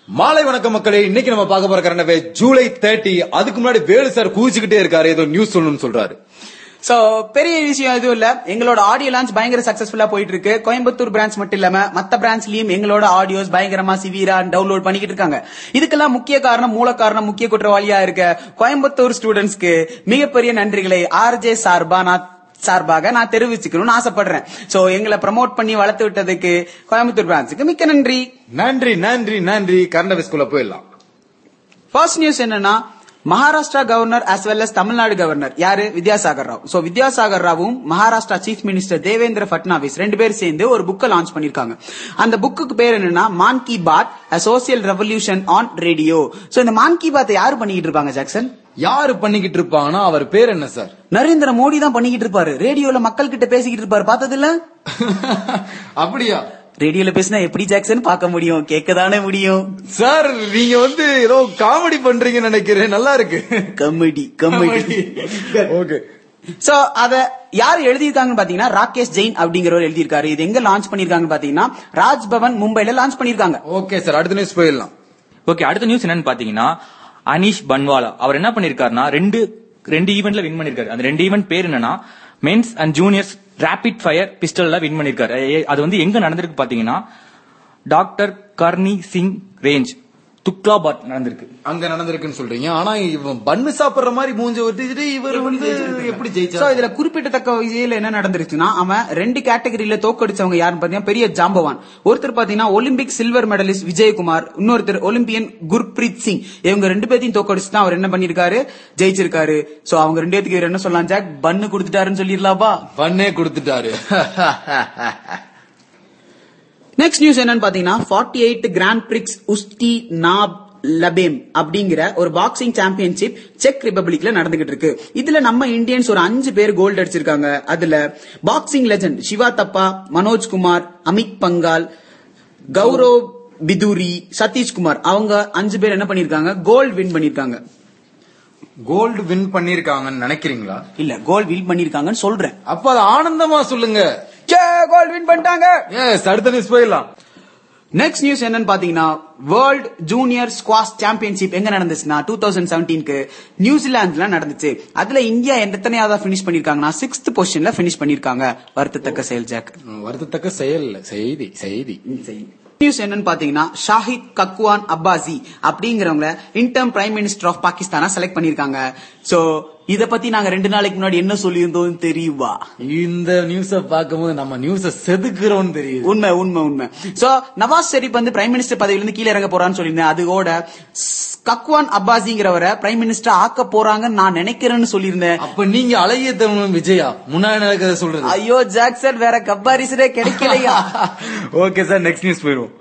மாலை வணக்கம் மக்களே இன்னைக்கு நம்ம பார்க்க போற கரண்டவே ஜூலை தேர்ட்டி அதுக்கு முன்னாடி வேலு சார் கூச்சிக்கிட்டே இருக்காரு ஏதோ நியூஸ் சொல்லணும்னு சொல்றாரு சோ பெரிய விஷயம் எதுவும் இல்ல எங்களோட ஆடியோ லான்ச் பயங்கர சக்சஸ்ஃபுல்லா போயிட்டு இருக்கு கோயம்புத்தூர் பிரான்ச் மட்டும் இல்லாம மத்த பிரான்ச்லயும் எங்களோட ஆடியோஸ் பயங்கரமா சிவியரா டவுன்லோட் பண்ணிக்கிட்டு இருக்காங்க இதுக்கெல்லாம் முக்கிய காரணம் மூல காரணம் முக்கிய குற்றவாளியா இருக்க கோயம்புத்தூர் ஸ்டூடெண்ட்ஸ்க்கு மிகப்பெரிய நன்றிகளை ஆர்ஜே சார்பா நான் சார்பாக நான் தெரிவிச்சுக்கணும்னு ஆசைப்படுறேன் சோ எங்களை ப்ரமோட் பண்ணி வளர்த்து விட்டதுக்கு கோயம்புத்தூர் பிரான்ச்சுக்கு மிக்க நன்றி நன்றி நன்றி நன்றி கரண்டவே ஸ்கூல்ல போயிடலாம் ஃபர்ஸ்ட் நியூஸ் என்னன்னா Maharashtra governor as well as Tamil Nadu governor யாரு வித்யாசாகர் ராவ் சோ வித்யாசாகர் ராவும் மகாராஷ்டிரா சீஃப் மினிஸ்டர் தேவேந்திர பட்னாவிஸ் ரெண்டு பேர் சேர்ந்து ஒரு புக்கை லான்ச் பண்ணிருக்காங்க அந்த புக்குக்கு பேர் என்னன்னா Mann Ki Baat a social revolution on radio so இந்த மான் கி பாத் யாரு பண்ணிக்கிட்டு இருப்பாங்க ஜாக்சன் யாரு பண்ணிக்கிட்டு இருப்பாங்கன்னா அவர் பேர் என்ன சார் நரேந்திர மோடி தான் பண்ணிக்கிட்டு இருப்பாரு ரேடியோல மக்கள் கிட்ட பேசிக்கிட்டு இருப்பாரு பார்த்தது இல்ல அப்படியா ரேடியோல பேசினா எப்படி ஜாக்சன் பார்க்க முடியும் கேட்கதானே முடியும் சார் நீங்க வந்து ஏதோ காமெடி பண்றீங்கன்னு நினைக்கிறேன் நல்லா இருக்கு கமெடி கமெடி ஓகே சோ அத யார் எழுதியிருக்காங்கன்னு பாத்தீங்கன்னா ராகேஷ் ஜெயின் அப்படிங்கிறவர் எழுதியிருக்காரு இது எங்க லான்ச் பண்ணிருக்காங்கன்னு பாத்தீங்கன்னா ராஜ்பவன் மும்பைல லான்ச் பண்ணிருக்காங்க ஓகே சார் அடுத்த நியூஸ் போயிடலாம் ஓகே அடுத்த நியூஸ் என்னன்னு பாத்தீங்கன்னா அனீஷ் பன்வாலா அவர் என்ன பண்ணிருக்காருன்னா ரெண்டு ரெண்டு ஈவெண்ட்ல வின் பண்ணிருக்காரு அந்த ரெண்டு ஈவெண்ட் பேர் என்னன்னா men's and juniors rapid fire பிஸ்டல்ல வின் பண்ணிருக்காரு எ- அது வந்து எங்க நடந்திருக்கு பாத்தீங்கன்னா டாக்டர் கர்னி சிங் ரேஞ்ச் துக்லாபாத் நடந்திருக்கு அங்க நடந்திருக்குன்னு சொல்றீங்க ஆனா இவன் பண்ணு சாப்பிடுற மாதிரி மூஞ்ச ஒட்டிட்டு இவர் வந்து எப்படி சோ ஜெயிச்சா இதுல குறிப்பிட்டத்தக்க விஷயம் என்ன நடந்துருச்சுன்னா அவன் ரெண்டு கேட்டகரியில தோக்கடிச்சவங்க யாருன்னு பாத்தீங்கன்னா பெரிய ஜாம்பவான் ஒருத்தர் பாத்தீங்கன்னா ஒலிம்பிக் சில்வர் மெடலிஸ்ட் விஜயகுமார் இன்னொருத்தர் ஒலிம்பியன் குர்பிரீத் சிங் இவங்க ரெண்டு பேத்தையும் தோக்கடிச்சு தான் அவர் என்ன பண்ணிருக்காரு ஜெயிச்சிருக்காரு சோ அவங்க ரெண்டு பேத்துக்கு இவர் என்ன சொல்லலாம் ஜாக் பண்ணு கொடுத்துட்டாருன்னு சொல்லிடலாப்பா பண்ணே கொடுத்துட்டாரு நெக்ஸ்ட் நியூஸ் என்னன்னு பாத்தீங்கன்னா 48 eight grand prix Usti nad Labem அப்படிங்கிற ஒரு பாக்ஸிங் சாம்பியன்ஷிப் செக் ரிபப்ளிக்ல நடந்துகிட்டு இருக்கு இதுல நம்ம இந்தியன்ஸ் ஒரு அஞ்சு பேர் கோல்டு அடிச்சிருக்காங்க அதுல பாக்ஸிங் லெஜண்ட் சிவா தப்பா மனோஜ் குமார் அமித் பங்கால் கௌரவ் பிதுரி சதீஷ்குமார் அவங்க அஞ்சு பேர் என்ன பண்ணிருக்காங்க கோல்டு வின் பண்ணிருக்காங்க கோல்டு வின் பண்ணிருக்காங்கன்னு நினைக்கிறீங்களா இல்ல கோல்டு வின் பண்ணிருக்காங்கன்னு சொல்றேன் அப்ப அது ஆனந்தமா சொல்லுங்க கோல்டு வின் பண்ணிட்டாங்க எஸ் அடுத்த நியூஸ் போயிடலாம் நெக்ஸ்ட் நியூஸ் என்னன்னு பாத்தீங்கன்னா வேர்ல்ட் ஜூனியர் ஸ்குவாஷ் சாம்பியன்ஷிப் எங்க நடந்துச்சுன்னா டூ தௌசண்ட் செவன்டீன்க்கு நியூசிலாந்துல நடந்துச்சு அதுல இந்தியா எத்தனையாவதா பினிஷ் பண்ணிருக்காங்கன்னா சிக்ஸ்த் பொசிஷன்ல பினிஷ் பண்ணிருக்காங்க வருத்தத்தக்க செயல் ஜாக் வருத்தத்தக்க செயல் இல்ல செய்தி செய்தி நியூஸ் என்னன்னு பாத்தீங்கன்னா ஷாஹித் கக்குவான் அப்பாசி அப்படிங்கிறவங்க இன்டர்ம் பிரைம் மினிஸ்டர் ஆஃப் பாகிஸ்தானா செலக்ட் பண்ணிருக்காங்க சோ இத பத்தி நாங்க ரெண்டு நாளைக்கு முன்னாடி என்ன சொல்லியிருந்தோம் தெரியுமா இந்த நியூஸ பார்க்கும்போது நம்ம நியூஸ செதுக்குறோம்னு தெரியுது உண்மை உண்மை உண்மை சோ நவாஸ் ஷெரீப் வந்து பிரைம் மினிஸ்டர் பதவியில இருந்து கீழே இறங்க போறான்னு சொல்லியிருந்தேன் அதோட ஸ்- கக்வான் அப்பாசிங்கிறவரை பிரைம் மினிஸ்டர் ஆக்க போறாங்கன்னு நான் நினைக்கிறேன்னு சொல்லியிருந்தேன் அப்ப நீங்க அழகிய தமிழ் விஜயா முன்னாடி நடக்கிறத சொல்றது ஐயோ ஜாக்சன் வேற கப்பாரிசரே கிடைக்கலையா ஓகே சார் நெக்ஸ்ட் நியூஸ் போயிடும்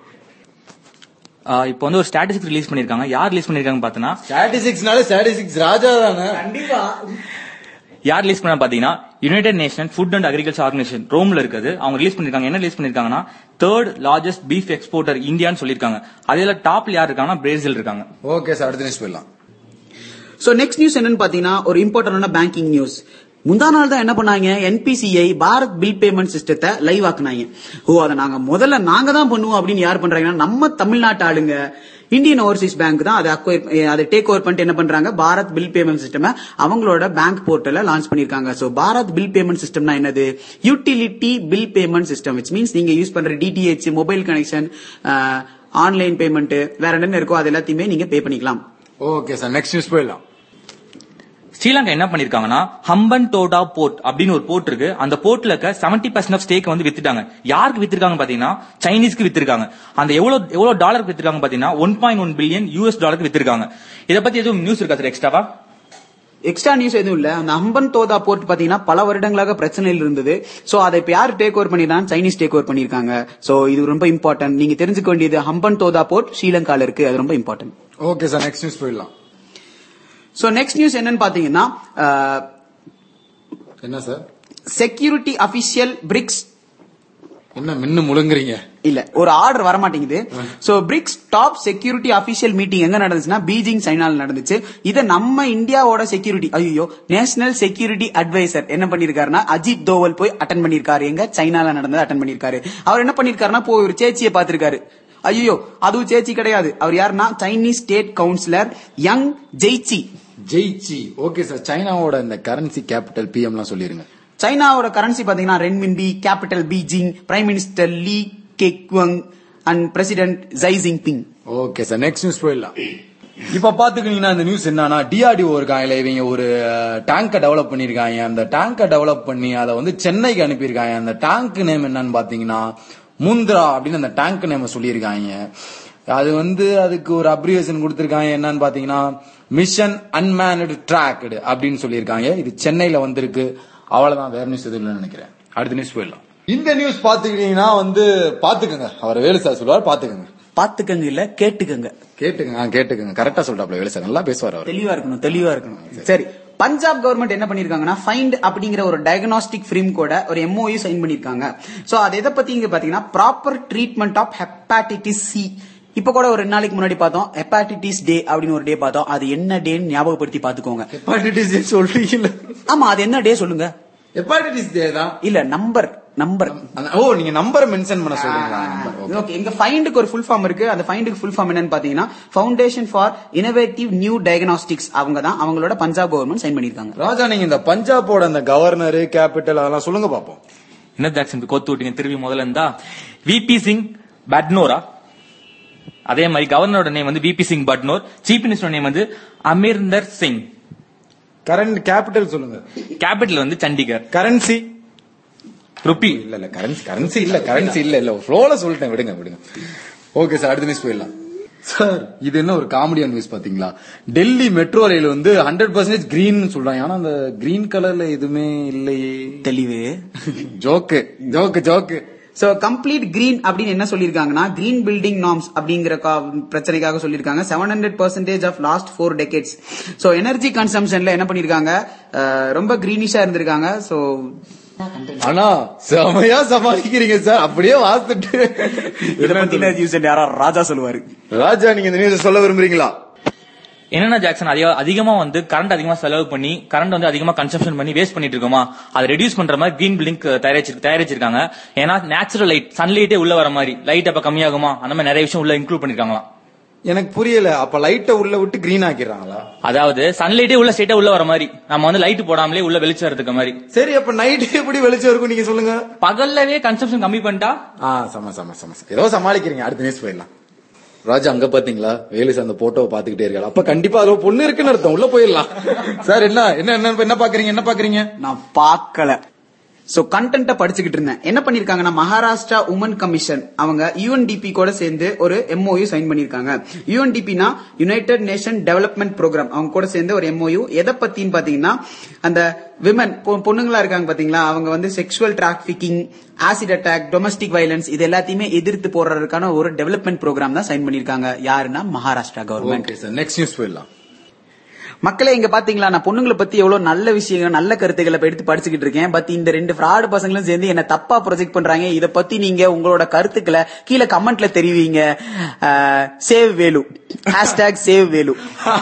ஆஹ் இப்போ வந்து ஒரு ஸ்டாட்டிஸ்டிக்ஸ் ரிலீஸ் பண்ணிருக்காங்க யார் ரிலீஸ் பண்ணிருக்காங்க பாத்தீங்கன்னா ஸ்டாட்டிஸ்டிக்ஸ்னால ஸ்டாட்டிஸ்டிக்ஸ் ராஜா தானே கண்டிப்பா யார் ரிலீஸ் பண்ண பாத்தீங்கன்னா united nation food and agriculture organisation ரோம்ல இருக்குது அவங்க ரிலீஸ் பண்ணிருக்காங்க என்ன ரிலீஸ் பண்ணிருக்காங்கன்னா தேர்ட் லார்ஜஸ்ட் பீஃப் எக்ஸ்போர்ட்டர் இந்தியான்னு சொல்லிருக்காங்க அதுல டாப்ல யார் இருக்காங்கன்னா பிரேசில் இருக்காங்க ஓகே சார் அடுத்த நியூஸ் போயிடலாம் சோ நெக்ஸ்ட் நியூஸ் என்னன்னு பாத்தீங்கன்னா ஒரு இம்பார்ட்டன்டான பேங்கிங் நியூஸ் முந்தா நாள் தான் என்ன பண்ணாங்க என்பிசிஐ பாரத் பில் பேமெண்ட் சிஸ்டத்தை லைவ் ஆக்குனாங்க ஓ அதை நாங்க முதல்ல நாங்க தான் பண்ணுவோம் அப்படின்னு யார் பண்றாங்கன்னா நம்ம தமிழ்நாட்டு ஆளுங்க இந்தியன் ஓவர்சீஸ் பேங்க் தான் அதை acquire- அஹ் அதை டேக் ஓவர் பண்ணிட்டு என்ன பண்றாங்க பாரத் பில் பேமெண்ட் சிஸ்டம் அவங்களோட பேங்க் போர்ட்டல லான்ச் பண்ணிருக்காங்க சோ பாரத் பில் பேமெண்ட் சிஸ்டம்னா என்னது utility bill payment system which means நீங்க யூஸ் பண்ற DTH mobile connection online payment வேற என்னென்ன இருக்கோ அது எல்லாத்தையுமே நீங்க பே பண்ணிக்கலாம் ஓகே சார் நெக்ஸ்ட் நியூஸ் போயிடலாம் ஸ்ரீலங்கா என்ன பண்ணிருக்காங்கன்னா ஹம்பன் டோடா போர்ட் அப்படின்னு ஒரு போர்ட் இருக்கு அந்த போர்ட்ல இருக்க செவன்டி பர்சன்ட் ஆஃப் ஸ்டேக் வந்து வித்துட்டாங்க யாருக்கு வித்திருக்காங்க பாத்தீங்கன்னா சைனீஸ்க்கு வித்திருக்காங்க அந்த எவ்வளவு எவ்வளவு டாலருக்கு வித்திருக்காங்க பாத்தீங்கன்னா one point one billion US டாலருக்கு வித்திருக்காங்க இதை பத்தி எதுவும் நியூஸ் இருக்கா சார் எக்ஸ்ட்ராவா எக்ஸ்ட்ரா நியூஸ் எதுவும் இல்ல அந்த அம்பன் தோதா போர்ட் பாத்தீங்கன்னா பல வருடங்களாக பிரச்சனையில் இருந்தது சோ அதை இப்ப யார் டேக் ஓவர் பண்ணிதான் சைனீஸ் டேக் ஓவர் பண்ணிருக்காங்க சோ இது ரொம்ப இம்பார்ட்டன்ட் நீங்க தெரிஞ்சுக்க வேண்டியது ஹம்பன் தோதா போர்ட் ஸ்ரீலங்கால இருக்கு அது ரொம்ப important okay sir next news போயிடலாம் சோ நெக்ஸ்ட் நியூஸ் என்னன்னு பாத்தீங்கன்னா என்ன சார் செக்யூரிட்டி அபிஷியல் பிரிக்ஸ் என்ன மின்னு முழுங்குறீங்க இல்ல ஒரு ஆர்டர் வர மாட்டேங்குது so BRICS top security official meeting எங்க நடந்துச்சுன்னா பீஜிங் சைனால நடந்துச்சு இத நம்ம இந்தியாவோட செக்யூரிட்டி ஐயோ நேஷனல் செக்யூரிட்டி அட்வைசர் என்ன பண்ணிருக்காருன்னா அஜித் தோவல் போய் அட்டன் பண்ணிருக்காரு எங்க சைனால நடந்தது அட்டன் பண்ணிருக்காரு அவர் என்ன பண்ணிருக்காருன்னா போய் ஒரு சேச்சியை பாத்திருக்காரு ஐயோ அதுவும் சேச்சி கிடையாது அவர் யாருன்னா Chinese state councillor Yang Jiechi Jiechi okay sir சைனாவோட இந்த கரன்சி கேபிட்டல் பிஎம்லாம் சொல்லிருங்க சைனாவோட கரன்சி பாத்தீங்கன்னா renminbi capital Beijing prime minister Li Keqiang and president Xi Jinping okay sir next news போயிடலாம் இப்ப பாத்துக்கிட்டீங்கன்னா இந்த நியூஸ் என்னன்னா டிஆர்டிஓ இருக்காங்களே இவங்க ஒரு டேங்கை டெவலப் பண்ணிருக்காங்க அந்த டேங்கை டெவலப் பண்ணி அதை வந்து சென்னைக்கு அனுப்பியிருக்காங்க அந்த டேங்க் நேம் என்னன்னு பாத்தீங்கன்னா முந்திரா அப்படின்னு அந்த டேங்க் நேம் சொல்லியிருக்காங்க அது வந்து அதுக்கு ஒரு அப்ரிவேஷன் கொடுத்திருக்காங்க என்னன்னு பாத்தீங்கன்னா மிஷன் அன்மேனடு ட்ராக்டு அப்படின்னு சொல்லியிருக்காங்க இது சென்னையில வந்திருக்கு அவ்வளவுதான் வேற நியூஸ் எதுவும் இல்லைன்னு நினைக்கிறேன் அடுத்த நியூஸ் போயிடலாம் இந்த நியூஸ் பாத்துக்கிட்டீங்கன்னா வந்து பாத்துக்கோங்க அவர் வேலு சார் சொல்லுவார் பாத்துக்கோங்க பாத்துக்கங்க இல்ல கேட்டுக்கங்க கேட்டுக்கங்க ஆ, கேட்டுக்கங்க கரெக்டா சொல்றாப்ல வேலு சார் நல்லா பேசுவார் அவர் தெளிவா இருக்கணும் தெளிவா இருக்கணும் சரி பஞ்சாப் கவர்மெண்ட் என்ன பண்ணிருக்காங்கன்னா ஃபைண்ட் அப்படிங்கிற ஒரு டயக்னாஸ்டிக் ஃபிலிம் கூட ஒரு எம்ஓயு சைன் பண்ணிருக்காங்க சோ அது எதை பத்தி இங்க பாத்தீங்கன்னா proper treatment of hepatitis C இப்ப கூட ஒரு ரெண்டு நாளைக்கு முன்னாடி பார்த்தோம் ஹெப்பாட்டிட்டிஸ் டே அப்படின்னு ஒரு டே பார்த்தோம் அது என்ன டேன்னு ஞாபகப்படுத்தி பாத்துக்கோங்க ஹெப்பாட்டிட்டிஸ் சொல்றீங்கல்ல ஆமா அது என்ன டே சொல்லுங்க ஹெப்பாட்டிட்டிஸ் டே தான் இல்ல நம்பர் நம்பர் அந்த- ஓ நீங்க நம்பரை மென்ஷன் பண்ண சொல்றீங்களா number, okay. ஓகே எங்க ஃபைண்டுக்கு ஒரு ஃபுல் ஃபார்ம் இருக்கு அந்த ஃபைண்டுக்கு ஃபுல் ஃபார்ம் என்னன்னு பாத்தீங்கன்னா foundation for innovative new diagnostics அவங்க தான் அவங்களோட பஞ்சாப் கவர்மெண்ட் சைன் பண்ணிருக்காங்க ராஜா நீங்க இந்த பஞ்சாபோட அந்த கவர்னர் கேபிட்டல் அதெல்லாம் சொல்லுங்க பாப்போம் என்ன ஜாக்சன் கோத்து விட்டீங்க திருப்பி முதல்ல இருந்தா விபி சிங் பட்னோரா அதே மாதிரி கவர்னரோட நேம் வந்து VP Singh Badnore chief minister name வந்து அமிர்ந்தர் சிங் கரண்ட் கேபிட்டல் சொல்லுங்க கேபிட்டல் வந்து சண்டிகர் கரன்சி ருப்பி இல்ல இல்ல கரன்சி கரன்சி இல்ல கரன்சி இல்ல இல்ல ஃப்ளோல சொல்லிட்டேன் விடுங்க விடுங்க ஓகே சார் அடுத்த நியூஸ் போயிடலாம் சார் இது என்ன ஒரு காமெடியான நியூஸ் பாத்தீங்களா டெல்லி மெட்ரோ ரயில் வந்து ஹண்ட்ரட் பர்சன்டேஜ் கிரீன் சொல்றாங்க ஆனா அந்த கிரீன் கலர்ல எதுவுமே இல்லையே தெளிவு joke joke joke so complete green அப்படின்னு என்ன சொல்லிருக்காங்கன்னா கிரீன் பில்டிங் நார்ம்ஸ் அப்படிங்கிற கா- பிரச்சனைக்காக சொல்லிருக்காங்க seven hundred percentage of last four decades so energy கன்சம்ஷன்ல என்ன பண்ணிருக்காங்க அஹ், ரொம்ப கிரீனிஷா இருந்திருக்காங்க சோ ஆனா செமையா சமாளிக்கிறீங்க சார் அப்படியே வாசிட்டு இத பத்தின நியூஸ் யாரா ராஜா சொல்லுவாரு ராஜா நீங்க இந்த நியூஸ் சொல்ல விரும்புறீங்களா என்னன்னா ஜாக்சன் அதிக அதிகமா வந்து கரண்ட் அதிகமா செலவு பண்ணி கரண்ட் வந்து அதிகமா கன்சம்ஷன் பண்ணி வேஸ்ட் பண்ணிட்டு இருக்கோமா அதை ரெடியூஸ் பண்ற மாதிரி கிரீன் பில்டிங் தயாரிச்சு தயாரிச்சிருக்காங்க ஏன்னா நேச்சுரல் லைட் சன்லைட்டே உள்ள வர மாதிரி லைட் அப்ப கம்மியாகுமா அந்த மாதிரி நிறைய விஷயம் உள்ள இன்க்ளூட் பண்ணிருக்காங்களாம் எனக்கு புரியல அப்ப லைட்ட உள்ள விட்டு கிரீன் ஆக்கிடுறாங்களா அதாவது சன்லைட்டே உள்ள ஸ்ட்ரெயிட்டா உள்ள வர மாதிரி நம்ம வந்து லைட் போடாமலே உள்ள வெளிச்சம் இருக்க மாதிரி சரி அப்ப நைட் எப்படி வெளிச்சம் இருக்கும் நீங்க சொல்லுங்க பகல்லவே கன்சம்ஷன் கம்மி பண்ணிட்டா ஆ சம சம சம சம. ஏதோ சமாளிக்கிறீங்க அடுத்த நியூஸ் போயிடலாம் ராஜா அங்க பாத்தீங்களா வேலுஸ் அந்த போட்டோவை பாத்துக்கிட்டே இருக்காரு அப்ப கண்டிப்பா அதுல பொண்ணு இருக்குன்னு அர்த்தம் உள்ள போயிடலாம் சார் என்ன என்ன என்ன என்ன பாக்குறீங்க என்ன பாக்குறீங்க நான் பார்க்கல சோ கண்டென்ட்ட படிச்சுக்கிட்டு இருந்தேன் என்ன பண்ணிருக்காங்கன்னா மகாராஷ்டிரா உமன் கமிஷன் அவங்க யுஎன்டிபி கூட சேர்ந்து ஒரு எம்ஓயு சைன் பண்ணிருக்காங்க யுஎன்டிபினா யுனைடெட் நேஷன் டெவலப்மெண்ட் ப்ரோக்ராம் அவங்க கூட சேர்ந்து ஒரு எம்ஓயு எதை பத்தின்னு பாத்தீங்கன்னா அந்த விமன் பொண்ணுங்களா இருக்காங்க பாத்தீங்களா அவங்க வந்து sexual trafficking acid attack domestic violence இது எல்லாத்தையுமே எதிர்த்து போடுறதுக்கான ஒரு டெவலப்மெண்ட் ப்ரோக்ராம் தான் சைன் பண்ணிருக்காங்க யாருன்னா Maharashtra government okay sir next news போயிடலாம் மக்களே இங்க பாத்தீங்களா நான் பொண்ணுங்களை பத்தி எவ்வளவு நல்ல விஷயங்கள் நல்ல கருத்துக்களை இப்ப எடுத்து படிச்சுக்கிட்டு இருக்கேன் பட் இந்த ரெண்டு ஃப்ராடு பசங்களும் சேர்ந்து என்ன தப்பா ப்ரொஜெக்ட் பண்றாங்க இத பத்தி நீங்க உங்களோட கருத்துக்களை கீழே கமெண்ட்ல தெரிவிங்க save Velu hashtag save Velu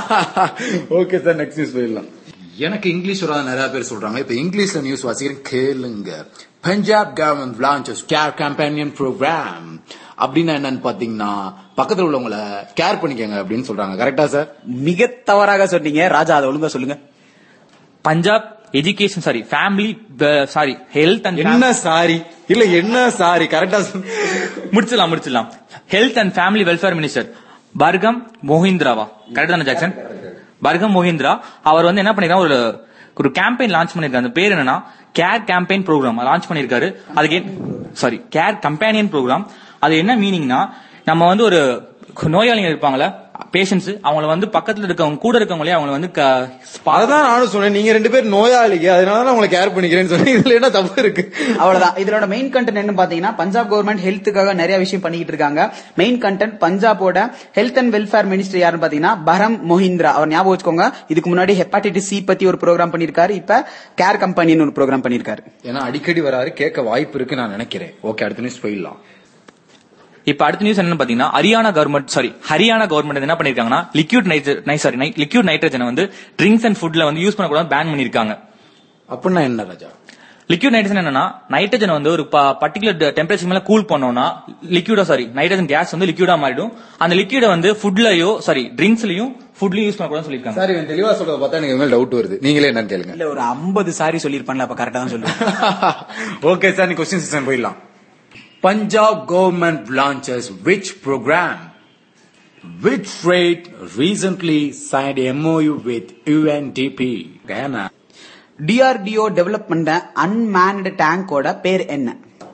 okay sir next news போயிடலாம் எனக்கு இங்கிலீஷ் வராத நிறைய பேர் சொல்றாங்க இப்ப இங்கிலீஷ்ல நியூஸ் வாசிக்கிறேன் கேளுங்க Punjab government launches care companion programme அப்படின்னா என்னன்னு பாத்தீங்கன்னா பக்கத்துல உள்ளவங்கள கேர் பண்ணிக்கங்க அப்படின்னு சொல்றாங்க கரெக்டா சார் மிக தவறாக சொன்னீங்க ராஜா அதை ஒழுங்கா சொல்லுங்க Punjab education sorry family sorry health and என்ன சாரி இல்ல என்ன சாரி கரெக்டா முடிச்சிடலாம் முடிச்சிடலாம் health and family welfare minister Brahm மோஹிந்திராவா கரெக்ட் தானே ஜாக்சன் பர்கம் மோஹிந்திரா அவர் வந்து என்ன பண்ணிருக்காரு ஒரு ஒரு கேம்பெயின் லான்ச் பண்ணிருக்காரு அந்த பேர் என்னன்னா கேர் கேம்பெயின் ப்ரோக்ராம் லான்ச் பண்ணிருக்காரு அதுக்கு சாரி கேர் கம்பேனியன் ப்ரோக்ராம் அது என்ன மீனிங்னா நம்ம வந்து ஒரு நோயாளிங்க இருப்பாங்களே பேஷண்ட்ஸ் அவங்கள வந்து பக்கத்துல இருக்கவங்க கூட இருக்கவங்களே அவங்கள வந்து க- அததான் நானும் சொன்னேன் நீங்க ரெண்டு பேரும் நோயாளிங்க அதனால தான் உங்களை கேர் பண்ணிக்கிறேன்னு சொன்னேன் இதுல என்ன தப்பு இருக்கு அவ்வளவுதான் இதோட மெயின் கண்டென்ட் என்ன பாத்தீங்கன்னா பஞ்சாப் கவர்மெண்ட் ஹெல்த்துக்காக நிறைய விஷயம் பண்ணிக்கிட்டு இருக்காங்க மெயின் கண்டென்ட் பஞ்சாபோட ஹெல்த் அண்ட் வெல்ஃபேர் மினிஸ்டர் யாருன்னு பாத்தீங்கன்னா பரம் மொஹிந்திரா அவர் ஞாபகம் வச்சுக்கோங்க இதுக்கு முன்னாடி ஹெப்பாட்டிட்டிஸ் சி பத்தி ஒரு ப்ரோக்ராம் பண்ணிருக்காரு இப்ப கேர் கம்பெனின்னு ஒரு ப்ரோக்ராம் பண்ணிருக்காரு ஏன்னா அடிக்கடி வராரு கேட்க வாய்ப்பு இருக்கு நான் நினைக்கிறேன் ஓகே அடுத்த நியூஸ் போயிடலாம் இப்ப அடுத்த நியூஸ் என்னன்னு பாத்தீங்கன்னா Haryana government sorry Haryana government என்ன பண்ணிருக்காங்கன்னா லிக்யூட் நைட் சாரி லிக்யூட் நைட்ரஜனை வந்து ட்ரிங்க்ஸ் அண்ட் ஃபுட்ல வந்து யூஸ் பண்ணக்கூடாது பேன் பண்ணிருக்காங்க அப்படின்னா என்ன ராஜா லிக்விட் நைட்ரஜன் என்னன்னா நைட்ரஜன் வந்து ஒரு பர்டிகுலர் டெம்பரேச்சர் மேல கூல் பண்ணோம்னா லிக்விடா சாரி நைட்ரஜன் கேஸ் வந்து லிக்விடா மாறிடும் அந்த லிக்விட வந்து ஃபுட்லயோ சாரி ட்ரிங்க்ஸ்லயும் ஃபுட்லயும் யூஸ் பண்ணக்கூடாதுன்னு சொல்லியிருக்காங்க சார் இவன் தெளிவா சொல்றத பார்த்தா எனக்கு மேல டவுட் வருது நீங்களே என்னன்னு கேளுங்க இல்ல ஒரு 50 சாரி சொல்லிருப்பான்ல அப்ப கரெக்டா தான் சொல்லுவேன் ஓகே சார் நீ கொஸ்டின் செக்ஷன் போயிடலாம் Punjab government launches which program which trade recently signed MOU with UNDP ஏன்னா டிஆர்டிஓ டெவலப் பண்ண அன்மேன்டு டேங்கோட பேர் என்ன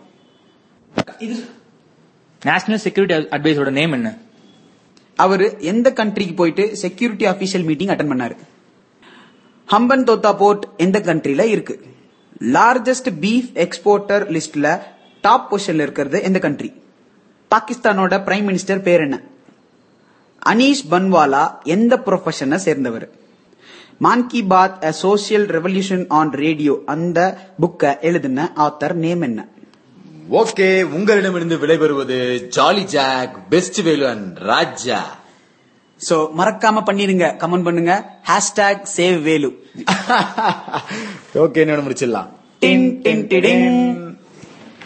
நேஷனல் செக்யூரிட்டி அட்வைஸோட நேம் என்ன அவரு எந்த கண்ட்ரிக்கு போயிட்டு செக்யூரிட்டி அபிஷியல் மீட்டிங் அட்டன் பண்ணாரு ஹம்பன் தோத்தா போர்ட் எந்த கண்ட்ரில இருக்கு லார்ஜஸ்ட் பீஃப் எக்ஸ்போர்ட்டர் லிஸ்ட்ல டாப் பொசிஷன்ல இருக்கிறது எந்த கண்ட்ரி பாகிஸ்தானோட பிரைம் மினிஸ்டர் பேர் என்ன அனீஷ் பன்வாலா எந்த ப்ரொஃபஷனை சேர்ந்தவர் Mann Ki Baat a social revolution on radio அந்த புக்கை எழுதின ஆத்தர் நேம் என்ன ஓகே உங்களிடமிருந்து விடைபெறுவது jolly Jack best Velu and Raja so மறக்காம பண்ணிருங்க கமெண்ட் பண்ணுங்க ஹேஷ்டாக் சேவ் வேலு ஓகே என்னோட முடிச்சிடலாம் டின் டின் டிடிங்